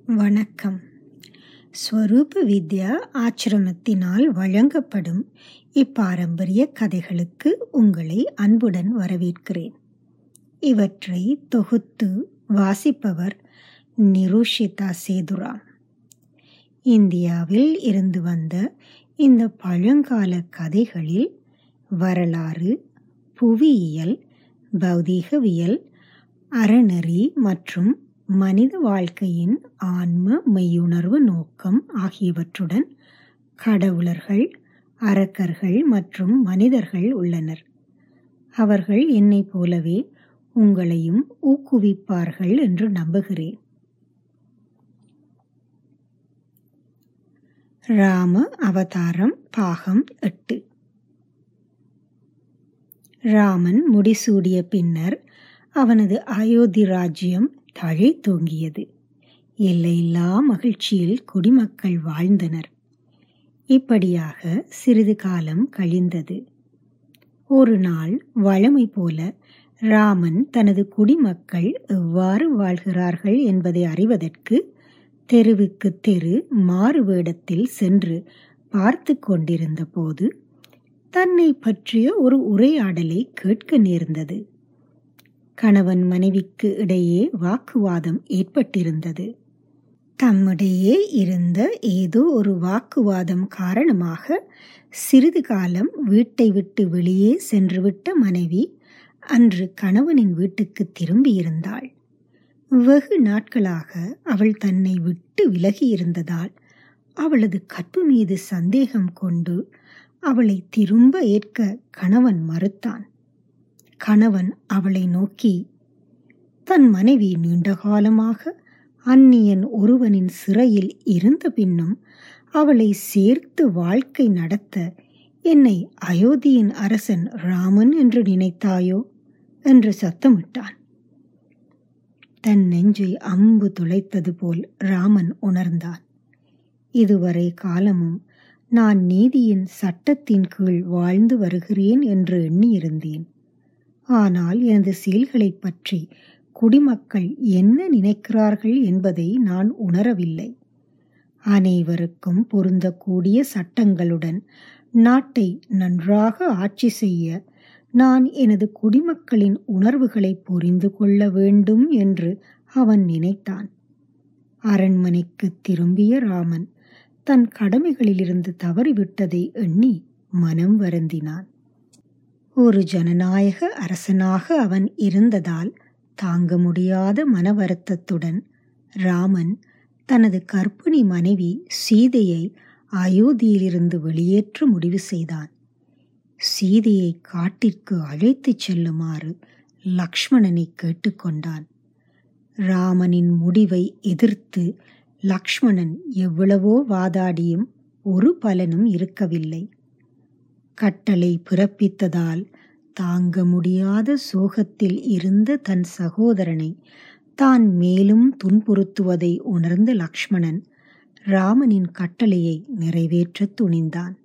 வணக்கம் ஸ்வரூப வித்யா ஆச்சிரமத்தினால் வழங்கப்படும் இப்பாரம்பரிய கதைகளுக்கு உங்களை அன்புடன் வரவேற்கிறேன் இவற்றை தொகுத்து வாசிப்பவர் நிருஷிதா சேதுராம் இந்தியாவில் இருந்து வந்த இந்த பழங்கால கதைகளில் வரலாறு புவியியல் பௌதீகவியல் அறநெறி மற்றும் மனித வாழ்க்கையின் ஆன்ம மெய்யுணர்வு நோக்கம் ஆகியவற்றுடன் கடவுளர்கள் அரக்கர்கள் மற்றும் மனிதர்கள் உள்ளனர் அவர்கள் என்னைப் போலவே உங்களையும் ஊக்குவிப்பார்கள் என்று நம்புகிறேன் ராம அவதாரம் பாகம் எட்டு ராமன் முடிசூடிய பின்னர் அவனது அயோத்தி ராஜ்யம் தழை தோங்கியது எல்லையில்லா மகிழ்ச்சியில் குடிமக்கள் வாழ்ந்தனர் இப்படியாக சிறிது காலம் கழிந்தது ஒரு நாள் வழமை போல ராமன் தனது குடிமக்கள் எவ்வாறு வாழ்கிறார்கள் என்பதை அறிவதற்கு தெருவுக்கு தெரு மாறு வேடத்தில் சென்று பார்த்து கொண்டிருந்த போது தன்னை பற்றிய ஒரு உரையாடலை கேட்க நேர்ந்தது கணவன் மனைவிக்கு இடையே வாக்குவாதம் ஏற்பட்டிருந்தது தம்மிடையே இருந்த ஏதோ ஒரு வாக்குவாதம் காரணமாக சிறிது காலம் வீட்டை விட்டு வெளியே சென்றுவிட்ட மனைவி அன்று கணவனின் வீட்டுக்கு திரும்பியிருந்தாள் வெகு நாட்களாக அவள் தன்னை விட்டு விலகி இருந்ததால் அவளது கற்பு மீது சந்தேகம் கொண்டு அவளை திரும்ப ஏற்க கணவன் மறுத்தான் கணவன் அவளை நோக்கி தன் மனைவி நீண்ட காலமாக அந்நியன் ஒருவனின் சிறையில் இருந்த பின்னும் அவளை சேர்த்து வாழ்க்கை நடத்த என்னை அயோத்தியின் அரசன் ராமன் என்று நினைத்தாயோ என்று சத்தமிட்டான் தன் நெஞ்சை அம்பு துளைத்தது போல் ராமன் உணர்ந்தான் இதுவரை காலமும் நான் நீதியின் சட்டத்தின் கீழ் வாழ்ந்து வருகிறேன் என்று எண்ணியிருந்தேன் ஆனால் எனது செயல்களைப் பற்றி குடிமக்கள் என்ன நினைக்கிறார்கள் என்பதை நான் உணரவில்லை அனைவருக்கும் பொருந்தக்கூடிய சட்டங்களுடன் நாட்டை நன்றாக ஆட்சி செய்ய நான் எனது குடிமக்களின் உணர்வுகளை புரிந்து கொள்ள வேண்டும் என்று அவன் நினைத்தான் அரண்மனைக்கு திரும்பிய ராமன் தன் கடமைகளிலிருந்து தவறிவிட்டதை எண்ணி மனம் வருந்தினான் ஒரு ஜனநாயக அரசனாக அவன் இருந்ததால் தாங்க முடியாத மன வருத்தத்துடன் ராமன் தனது கற்பிணி மனைவி சீதையை அயோத்தியிலிருந்து வெளியேற்ற முடிவு செய்தான் சீதையை காட்டிற்கு அழைத்துச் செல்லுமாறு லக்ஷ்மணனை கேட்டுக்கொண்டான் ராமனின் முடிவை எதிர்த்து லக்ஷ்மணன் எவ்வளவோ வாதாடியும் ஒரு பலனும் இருக்கவில்லை கட்டளை பிறப்பித்ததால் தாங்க முடியாத சோகத்தில் இருந்த தன் சகோதரனை தான் மேலும் துன்புறுத்துவதை உணர்ந்த லக்ஷ்மணன் ராமனின் கட்டளையை நிறைவேற்றத் துணிந்தான்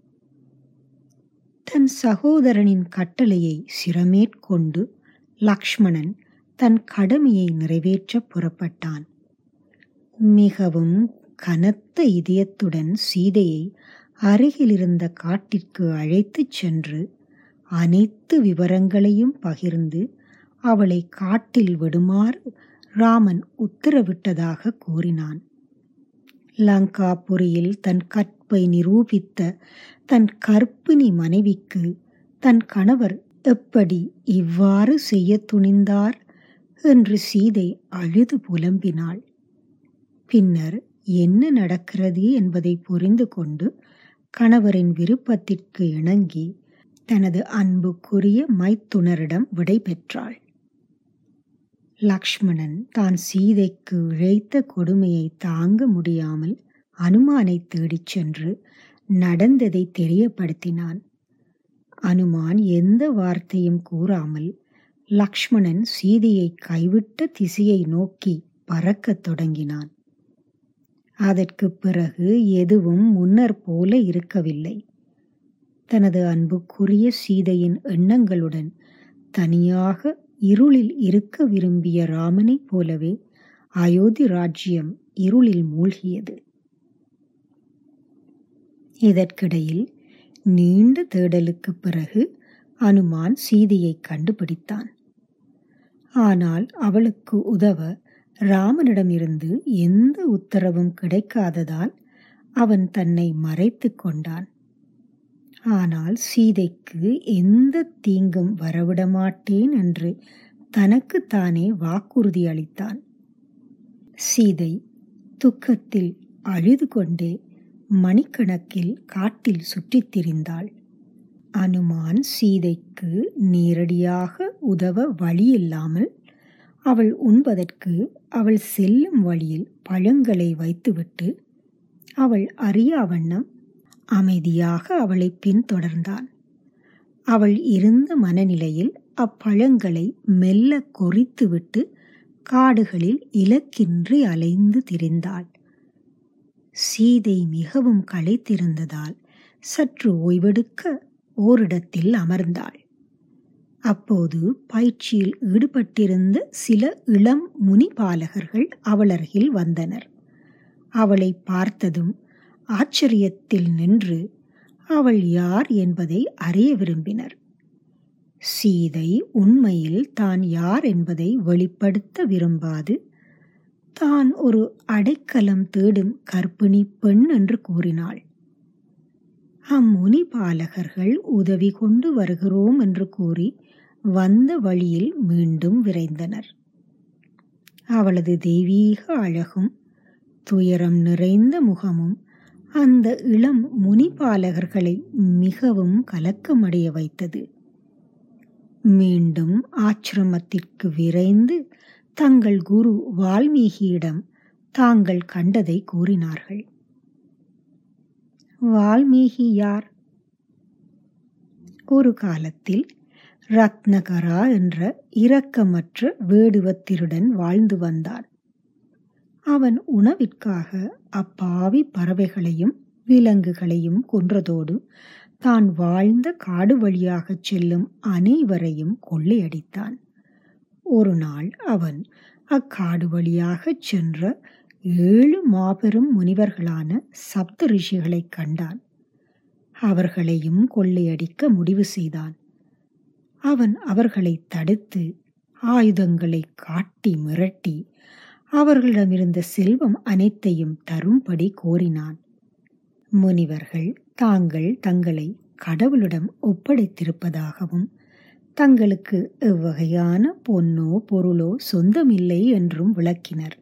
தன் சகோதரனின் கட்டளையை சிரமேற்கொண்டு லக்ஷ்மணன் தன் கடமையை நிறைவேற்ற புறப்பட்டான் மிகவும் கனத்த இதயத்துடன் சீதையை அருகிலிருந்த காட்டிற்கு அழைத்துச் சென்று அனைத்து விவரங்களையும் பகிர்ந்து அவளை காட்டில் விடுமாறு ராமன் உத்தரவிட்டதாக கூறினான் லங்காபுரியில் தன் கற்பை நிரூபித்த தன் கற்பிணி மனைவிக்கு தன் கணவர் எப்படி இவ்வாறு செய்ய துணிந்தார் என்று சீதை அழுது புலம்பினாள் பின்னர் என்ன நடக்கிறது என்பதை புரிந்து கொண்டு கணவரின் விருப்பத்திற்கு இணங்கி தனது அன்புக்குரிய மைத்துனரிடம் விடை பெற்றாள் லக்ஷ்மணன் தான் சீதைக்கு இழைத்த கொடுமையை தாங்க முடியாமல் அனுமானை தேடிச் சென்று நடந்ததை தெரியப்படுத்தினான் அனுமான் எந்த வார்த்தையும் கூறாமல் லக்ஷ்மணன் சீதையை கைவிட்ட திசையை நோக்கி பறக்கத் தொடங்கினான் அதற்கு பிறகு எதுவும் முன்னர் போல இருக்கவில்லை தனது அன்புக்குரிய சீதையின் எண்ணங்களுடன் தனியாக இருளில் இருக்க விரும்பிய ராமனைப் போலவே அயோத்தி ராஜ்யம் இருளில் மூழ்கியது இதற்கிடையில் நீண்ட தேடலுக்குப் பிறகு அனுமான் சீதையை கண்டுபிடித்தான் ஆனால் அவளுக்கு உதவ ராமனிடமிருந்து எந்த உத்தரவும் கிடைக்காததால் அவன் தன்னை மறைத்துக் கொண்டான் ஆனால் சீதைக்கு எந்த தீங்கும் வரவிடமாட்டேன் என்று தனக்குத்தானே வாக்குறுதி அளித்தான் சீதை துக்கத்தில் அழுது கொண்டே மணிக்கணக்கில் காட்டில் சுற்றித் திரிந்தாள் அனுமான் சீதைக்கு நேரடியாக உதவ வழியில்லாமல் அவள் உண்பதற்கு அவள் செல்லும் வழியில் பழங்களை வைத்துவிட்டு அவள் அறியா வண்ணம் அமைதியாக அவளை பின்தொடர்ந்தான் அவள் இருந்த மனநிலையில் அப்பழங்களை மெல்ல கொறித்துவிட்டு காடுகளில் இலக்கின்றி அலைந்து திரிந்தாள் சீதை மிகவும் களைத்திருந்ததால் சற்று ஓய்வெடுக்க ஓரிடத்தில் அமர்ந்தாள் அப்போது பயிற்சியில் ஈடுபட்டிருந்த சில இளம் முனிபாலகர்கள் அவளருகில் வந்தனர் அவளை பார்த்ததும் ஆச்சரியத்தில் நின்று அவள் யார் என்பதை அறிய விரும்பினர் சீதை உண்மையில் தான் யார் என்பதை வெளிப்படுத்த விரும்பாது தான் ஒரு அடைக்கலம் தேடும் கர்ப்பிணி பெண் என்று கூறினாள் அம்முனி பாலகர்கள் உதவி கொண்டு வருகிறோம் என்று கூறி வந்த வழியில் மீண்டும் விரைந்தனர் அவளது தெய்வீக அழகும் துயரம் நிறைந்த முகமும் அந்த இளம் முனிபாலகர்களை மிகவும் கலக்கமடைய வைத்தது மீண்டும் ஆச்சிரமத்திற்கு விரைந்து தங்கள் குரு வால்மீகியிடம் தாங்கள் கண்டதை கூறினார்கள் வால்மீகி யார் ஒரு காலத்தில் ரத்னகரா என்ற இரக்கமற்ற வேடுவத்திருடன் வாழ்ந்து வந்தான் அவன் உணவிற்காக அப்பாவி பறவைகளையும் விலங்குகளையும் கொன்றதோடு தான் வாழ்ந்த காடு வழியாகச் செல்லும் அனைவரையும் கொள்ளையடித்தான் ஒரு நாள் அவன் அக்காடு வழியாகச் சென்ற ஏழு மாபெரும் முனிவர்களான சப்த ரிஷிகளை கண்டான் அவர்களையும் கொள்ளையடிக்க முடிவு செய்தான் அவன் அவர்களை தடுத்து ஆயுதங்களை காட்டி மிரட்டி அவர்களிடமிருந்த செல்வம் அனைத்தையும் தரும்படி கோரினான் முனிவர்கள் தாங்கள் தங்களை கடவுளிடம் ஒப்படைத்திருப்பதாகவும் தங்களுக்கு எவ்வகையான பொன்னோ பொருளோ சொந்தமில்லை என்றும் விளக்கினர்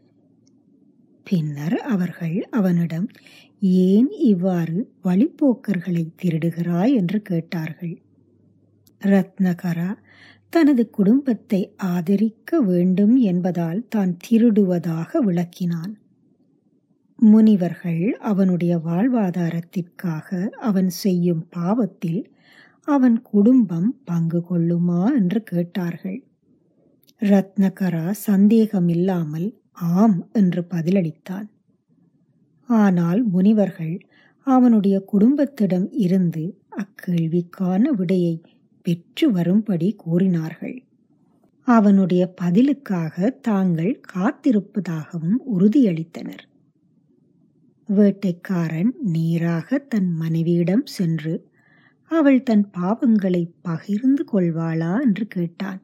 பின்னர் அவர்கள் அவனிடம் ஏன் இவ்வாறு வழிப்போக்கர்களை திருடுகிறாய் என்று கேட்டார்கள் ரத்னகரா தனது குடும்பத்தை ஆதரிக்க வேண்டும் என்பதால் தான் திருடுவதாக விளக்கினான் முனிவர்கள் அவனுடைய வாழ்வாதாரத்திற்காக அவன் செய்யும் பாவத்தில் அவன் குடும்பம் பங்கு கொள்ளுமா என்று கேட்டார்கள் ரத்னகரா சந்தேகமில்லாமல் ஆம் என்று பதிலளித்தான் ஆனால் முனிவர்கள் அவனுடைய குடும்பத்திடம் இருந்து அக்கேள்விக்கான விடையை பெற்று வரும்படி கூறினார்கள் அவனுடைய பதிலுக்காக தாங்கள் காத்திருப்பதாகவும் உறுதியளித்தனர் வேட்டைக்காரன் நேராக தன் மனைவியிடம் சென்று அவள் தன் பாவங்களை பகிர்ந்து கொள்வாளா என்று கேட்டான்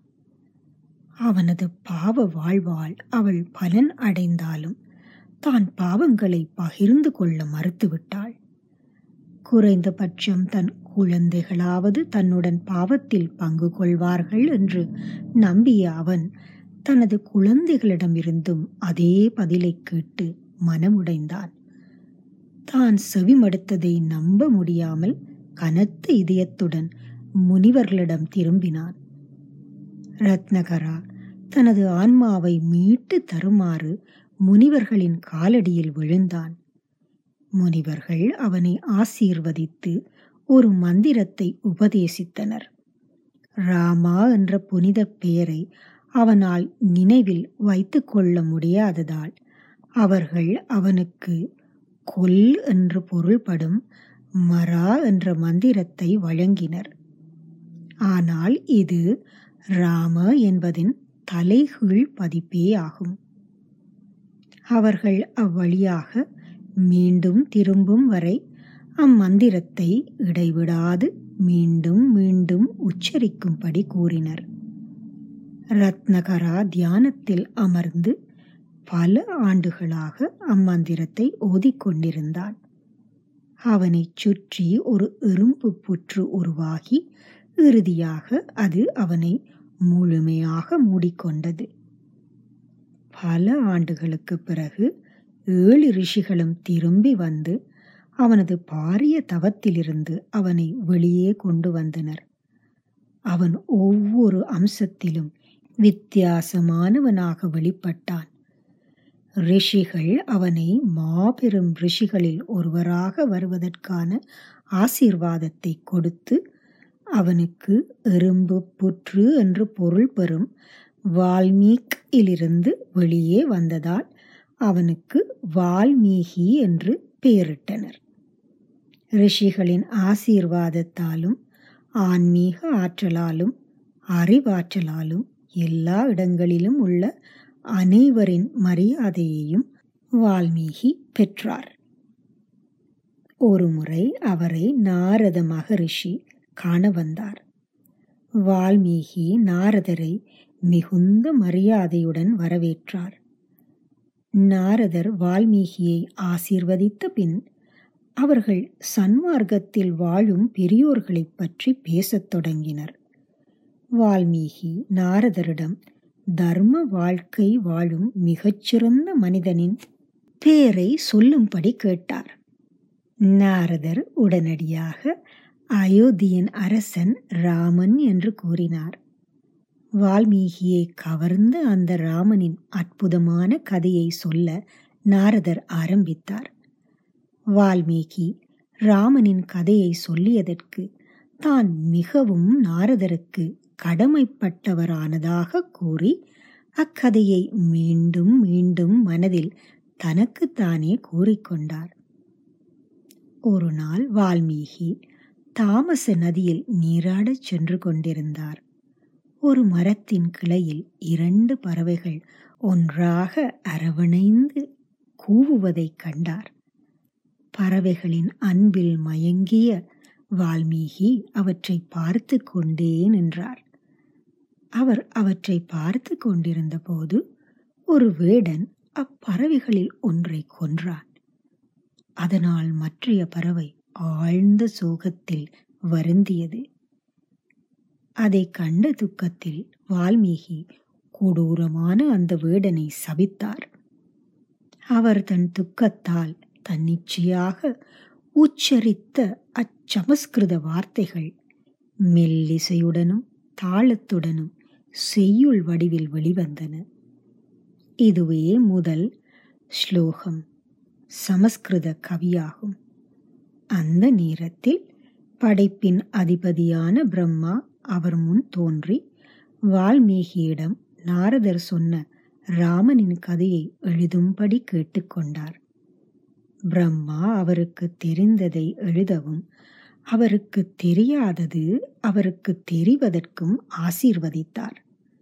அவனது பாவ வாழ்வால் அவள் பலன் அடைந்தாலும் தான் பாவங்களை பகிர்ந்து கொள்ள மறுத்துவிட்டாள் குறைந்தபட்சம் தன் குழந்தைகளாவது தன்னுடன் பாவத்தில் பங்கு கொள்வார்கள் என்று நம்பிய அவன் தனது குழந்தைகளிடமிருந்தும் அதே பதிலை கேட்டு மனமுடைந்தான் தான் செவிமடுத்ததை நம்ப முடியாமல் கனத்த இதயத்துடன் முனிவர்களிடம் திரும்பினான் ரத்னகரா தனது ஆன்மாவை மீட்டு தருமாறு முனிவர்களின் காலடியில் விழுந்தான் முனிவர்கள் அவனை ஆசீர்வதித்து ஒரு மந்திரத்தை உபதேசித்தனர் ராமா என்ற புனித பெயரை அவனால் நினைவில் வைத்து கொள்ள முடியாததால் அவர்கள் அவனுக்கு கொல் என்று பொருள்படும் மரா என்ற மந்திரத்தை வழங்கினர் ஆனால் இது ராம என்பதின் தலைகீழ் பதிப்பே ஆகும் அவர்கள் அவ்வழியாக மீண்டும் திரும்பும் வரை அம்மந்திரத்தை இடைவிடாது மீண்டும் மீண்டும் உச்சரிக்கும்படி கூறினர் ரத்னகரா தியானத்தில் அமர்ந்து பல ஆண்டுகளாக அம்மந்திரத்தை ஓதிக்கொண்டிருந்தான் அவனைச் சுற்றி ஒரு எறும்பு புற்று உருவாகி இறுதியாக அது அவனை முழுமையாக மூடிக்கொண்டது பல ஆண்டுகளுக்கு பிறகு ஏழு ரிஷிகளும் திரும்பி வந்து அவனது பாரிய தவத்திலிருந்து அவனை வெளியே கொண்டு வந்தனர் அவன் ஒவ்வொரு அம்சத்திலும் வித்தியாசமானவனாக வெளிப்பட்டான் ரிஷிகள் அவனை மாபெரும் ரிஷிகளில் ஒருவராக வருவதற்கான ஆசீர்வாதத்தை கொடுத்து அவனுக்கு எறும்பு புற்று என்று பொருள் பெறும் வால்மீக் இலிருந்து வெளியே வந்ததால் அவனுக்கு வால்மீகி என்று பெயரிட்டனர் ரிஷிகளின் ஆசீர்வாதத்தாலும் ஆன்மீக ஆற்றலாலும் அறிவாற்றலாலும் எல்லா இடங்களிலும் உள்ள அனைவரின் மரியாதையையும் வால்மீகி பெற்றார் ஒருமுறை அவரை நாரத மகரிஷி காண வந்தார் வால்மீகி நாரதரை மிகுந்த மரியாதையுடன் வரவேற்றார் நாரதர் வால்மீகியை ஆசீர்வதித்த பின் அவர்கள் சன்மார்க்கத்தில் வாழும் பெரியோர்களைப் பற்றி பேசத் தொடங்கினர் வால்மீகி நாரதரிடம் தர்ம வாழ்க்கை வாழும் மிகச்சிறந்த மனிதனின் பேரை சொல்லும்படி கேட்டார் நாரதர் உடனடியாக அயோத்தியின் அரசன் ராமன் என்று கூறினார் வால்மீகியை கவர்ந்த அந்த ராமனின் அற்புதமான கதையை சொல்ல நாரதர் ஆரம்பித்தார் வால்மீகி ராமனின் கதையை சொல்லியதற்கு தான் மிகவும் நாரதருக்கு கடமைப்பட்டவரானதாக கூறி அக்கதையை மீண்டும் மீண்டும் மனதில் தனக்குத்தானே கூறிக்கொண்டார் ஒரு நாள் வால்மீகி தாமச நதியில் நீராடச் சென்று கொண்டிருந்தார் ஒரு மரத்தின் கிளையில் இரண்டு பறவைகள் ஒன்றாக அரவணைந்து கூவுவதைக் கண்டார் பறவைகளின் அன்பில் மயங்கிய வால்மீகி அவற்றை பார்த்து கொண்டே நின்றார் அவர் அவற்றை பார்த்து கொண்டிருந்த போது ஒரு வேடன் அப்பறவைகளில் ஒன்றை கொன்றான் அதனால் மற்றைய பறவை ஆழ்ந்த சோகத்தில் வருந்தியது அதை கண்ட துக்கத்தில் வால்மீகி கொடூரமான அந்த வேடனை சபித்தார் அவர் தன் துக்கத்தால் தன்னிச்சையாக உச்சரித்த அச்சமஸ்கிருத வார்த்தைகள் மெல்லிசையுடனும் தாளத்துடனும் செய்யுள் வடிவில் வெளிவந்தன இதுவே முதல் ஸ்லோகம் சமஸ்கிருத கவியாகும் அந்த நேரத்தில் படைப்பின் அதிபதியான பிரம்மா அவர் முன் தோன்றி வால்மீகியிடம் நாரதர் சொன்ன ராமனின் கதையை எழுதும்படி கேட்டுக்கொண்டார் பிரம்மா அவருக்கு தெரிந்ததை எழுதவும் அவருக்கு தெரியாதது அவருக்கு தெரிவதற்கும் ஆசீர்வதித்தார்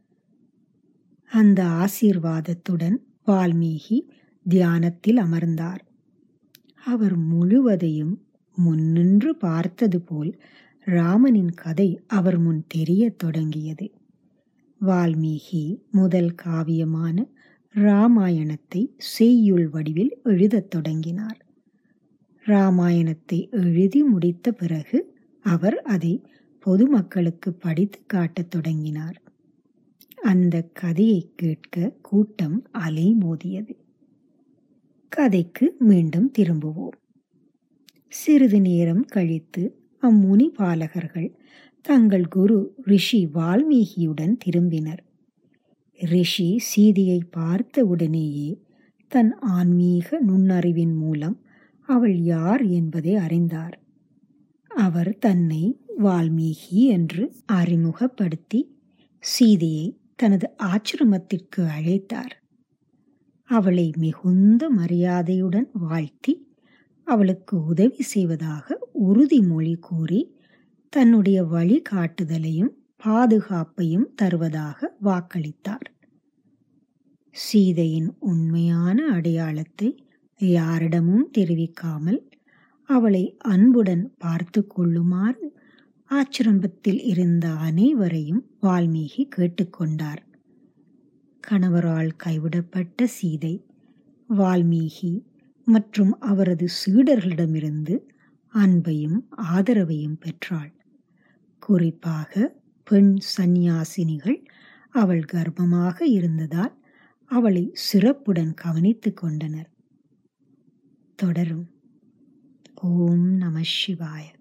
அந்த ஆசீர்வாதத்துடன் வால்மீகி தியானத்தில் அமர்ந்தார் அவர் முழுவதையும் முன்னின்று பார்த்தது போல் ராமனின் கதை அவர் முன் தெரியத் தொடங்கியது வால்மீகி முதல் காவியமான ராமாயணத்தை செய்யுள் வடிவில் எழுதத் தொடங்கினார் ராமாயணத்தை எழுதி முடித்த பிறகு அவர் அதை பொதுமக்களுக்கு படித்து காட்டத் தொடங்கினார் அந்த கதையை கேட்க கூட்டம் அலைமோதியது கதைக்கு மீண்டும் திரும்புவோம் சிறிது நேரம் கழித்து அம்முனி பாலகர்கள் தங்கள் குரு ரிஷி வால்மீகியுடன் திரும்பினர் ரிஷி சீதையை பார்த்த உடனேயே தன் ஆன்மீக நுண்ணறிவின் மூலம் அவள் யார் என்பதை அறிந்தார் அவர் தன்னை வால்மீகி என்று அறிமுகப்படுத்தி சீதையை தனது ஆச்சிரமத்திற்கு அழைத்தார் அவளை மிகுந்த மரியாதையுடன் வாழ்த்தி அவளுக்கு உதவி செய்வதாக உறுதிமொழி கூறி தன்னுடைய வழிகாட்டுதலையும் பாதுகாப்பையும் தருவதாக வாக்களித்தார் சீதையின் உண்மையான அடையாளத்தை யாரிடமும் தெரிவிக்காமல் அவளை அன்புடன் பார்த்து கொள்ளுமாறு ஆச்சிரம்பத்தில் இருந்த அனைவரையும் வால்மீகி கேட்டுக்கொண்டார் கணவரால் கைவிடப்பட்ட சீதை வால்மீகி மற்றும் அவரது சீடர்களிடமிருந்து அன்பையும் ஆதரவையும் பெற்றாள் குறிப்பாக பெண் சந்நியாசினிகள் அவள் கர்ப்பமாக இருந்ததால் அவளை சிறப்புடன் கவனித்துக் கொண்டனர் தொடரும் ஓம் நம சிவாய